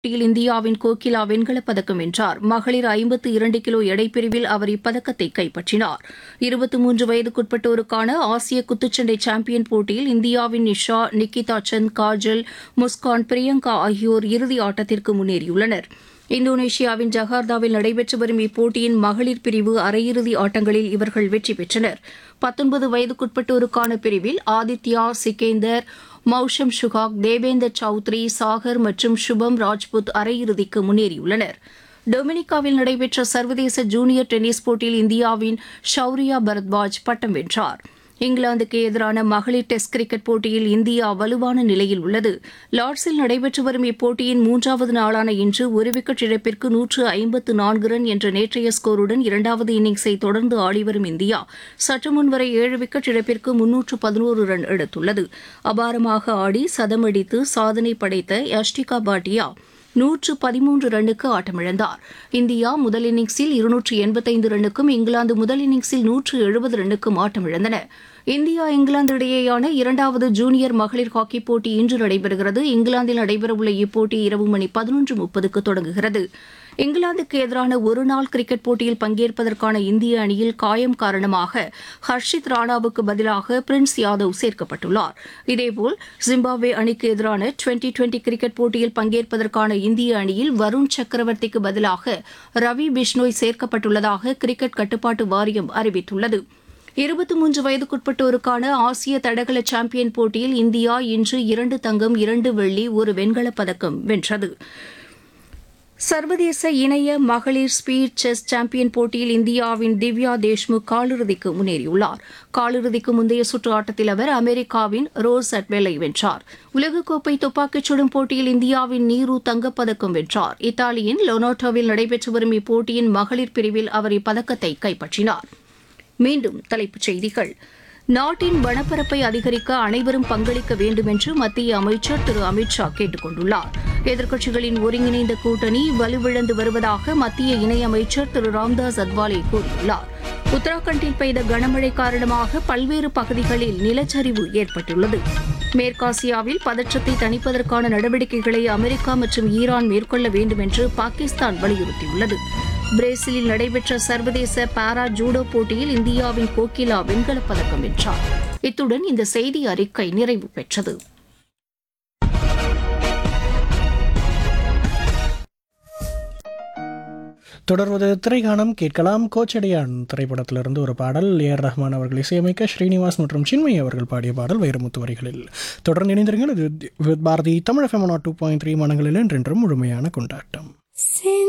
போட்டியில் இந்தியாவின் கோகிலா வெண்கலப் பதக்கம் வென்றார் மகளிர் ஐம்பத்து இரண்டு கிலோ எடைப்பிரிவில் அவர் இப்பதக்கத்தை கைப்பற்றினார் இருபத்தி மூன்று வயதுக்குட்பட்டோருக்கான ஆசிய குத்துச்சண்டை சாம்பியன் போட்டியில் இந்தியாவின் நிஷா நிக்கிதா சந்த் காஜல் முஸ்கான் பிரியங்கா ஆகியோர் இறுதி ஆட்டத்திற்கு முன்னேறியுள்ளனர் இந்தோனேஷியாவின் ஜகார்த்தாவில் நடைபெற்று வரும் இப்போட்டியின் மகளிர் பிரிவு அரையிறுதி ஆட்டங்களில் இவர்கள் வெற்றி பெற்றனர் பத்தொன்பது வயதுக்குட்பட்டோருக்கான பிரிவில் ஆதித்யா சிகேந்தர் மௌஷம் சுகாக் தேவேந்தர் சௌத்ரி சாகர் மற்றும் சுபம் ராஜ்புத் அரையிறுதிக்கு முன்னேறியுள்ளனர் டொமினிகாவில் நடைபெற்ற சர்வதேச ஜூனியர் டென்னிஸ் போட்டியில் இந்தியாவின் ஷௌரியா பரத்வாஜ் பட்டம் வென்றார் இங்கிலாந்துக்கு எதிரான மகளிர் டெஸ்ட் கிரிக்கெட் போட்டியில் இந்தியா வலுவான நிலையில் உள்ளது லார்ட்ஸில் நடைபெற்று வரும் இப்போட்டியின் மூன்றாவது நாளான இன்று ஒரு விக்கெட் இழப்பிற்கு நூற்று ஐம்பத்து நான்கு ரன் என்ற நேற்றைய ஸ்கோருடன் இரண்டாவது இன்னிங்ஸை தொடர்ந்து ஆடிவரும் இந்தியா சற்று முன்வரை ஏழு விக்கெட் இழப்பிற்கு முன்னூற்று பதினோரு ரன் எடுத்துள்ளது அபாரமாக ஆடி சதமடித்து சாதனை படைத்த யஷ்டிகா பாட்டியா நூற்று பதிமூன்று ரன்னுக்கு ஆட்டமிழந்தார் இந்தியா முதல் இன்னிங்ஸில் இருநூற்று எண்பத்தைந்து ரன்னுக்கும் இங்கிலாந்து முதல் இன்னிங்ஸில் நூற்று எழுபது ரன்னுக்கும் ஆட்டமிழந்தன இந்தியா இங்கிலாந்து இடையேயான இரண்டாவது ஜூனியர் மகளிர் ஹாக்கி போட்டி இன்று நடைபெறுகிறது இங்கிலாந்தில் நடைபெறவுள்ள இப்போட்டி இரவு மணி பதினொன்று முப்பதுக்கு தொடங்குகிறது இங்கிலாந்துக்கு எதிரான ஒருநாள் கிரிக்கெட் போட்டியில் பங்கேற்பதற்கான இந்திய அணியில் காயம் காரணமாக ஹர்ஷித் ராணாவுக்கு பதிலாக பிரின்ஸ் யாதவ் சேர்க்கப்பட்டுள்ளார் இதேபோல் ஜிம்பாப்வே அணிக்கு எதிரான டுவெண்டி டுவெண்டி கிரிக்கெட் போட்டியில் பங்கேற்பதற்கான இந்திய அணியில் வருண் சக்கரவர்த்திக்கு பதிலாக ரவி பிஷ்னோய் சேர்க்கப்பட்டுள்ளதாக கிரிக்கெட் கட்டுப்பாட்டு வாரியம் அறிவித்துள்ளது இருபத்தி மூன்று வயதுக்குட்பட்டோருக்கான ஆசிய தடகள சாம்பியன் போட்டியில் இந்தியா இன்று இரண்டு தங்கம் இரண்டு வெள்ளி ஒரு வெண்கலப் பதக்கம் வென்றது சர்வதேச இணைய மகளிர் ஸ்பீட் செஸ் சாம்பியன் போட்டியில் இந்தியாவின் திவ்யா தேஷ்முக் காலிறுதிக்கு முன்னேறியுள்ளார் காலிறுதிக்கு முந்தைய சுற்று ஆட்டத்தில் அவர் அமெரிக்காவின் ரோஸ் அட்வெலை வென்றார் உலகக்கோப்பை துப்பாக்கிச் சுடும் போட்டியில் இந்தியாவின் நீரு தங்கப்பதக்கம் வென்றார் இத்தாலியின் லொனோட்டோவில் நடைபெற்று வரும் இப்போட்டியின் மகளிர் பிரிவில் அவர் இப்பதக்கத்தை கைப்பற்றினார் மீண்டும் தலைப்புச் செய்திகள் நாட்டின் வனப்பரப்பை அதிகரிக்க அனைவரும் பங்களிக்க வேண்டும் என்று மத்திய அமைச்சர் திரு அமித் ஷா கேட்டுக் கொண்டுள்ளார் எதிர்க்கட்சிகளின் ஒருங்கிணைந்த கூட்டணி வலுவிழந்து வருவதாக மத்திய இணையமைச்சர் திரு ராம்தாஸ் அத்வாலே கூறியுள்ளார் உத்தராகண்டில் பெய்த கனமழை காரணமாக பல்வேறு பகுதிகளில் நிலச்சரிவு ஏற்பட்டுள்ளது மேற்காசியாவில் பதற்றத்தை தணிப்பதற்கான நடவடிக்கைகளை அமெரிக்கா மற்றும் ஈரான் மேற்கொள்ள வேண்டும் என்று பாகிஸ்தான் வலியுறுத்தியுள்ளது பிரேசிலில் நடைபெற்ற சர்வதேச பாரா ஜூடோ போட்டியில் இந்தியாவின் கோகிலா வெண்கலப் பதக்கம் வென்றார் இத்துடன் இந்த செய்தி அறிக்கை நிறைவு பெற்றது தொடர்வது திரைகாணம் கேட்கலாம் கோச்சடையான் திரைப்படத்திலிருந்து ஒரு பாடல் ஏஆர் ரஹ்மான் அவர்கள் இசையமைக்க ஸ்ரீனிவாஸ் மற்றும் சின்மயி அவர்கள் பாடிய பாடல் வைரமுத்து வரிகளில் தொடர்ந்து இணைந்திருங்கள் இது with Bharathi Tamil FM two point three மனங்களில் என்றென்றும் முழுமையான கொண்டாட்டம் Sin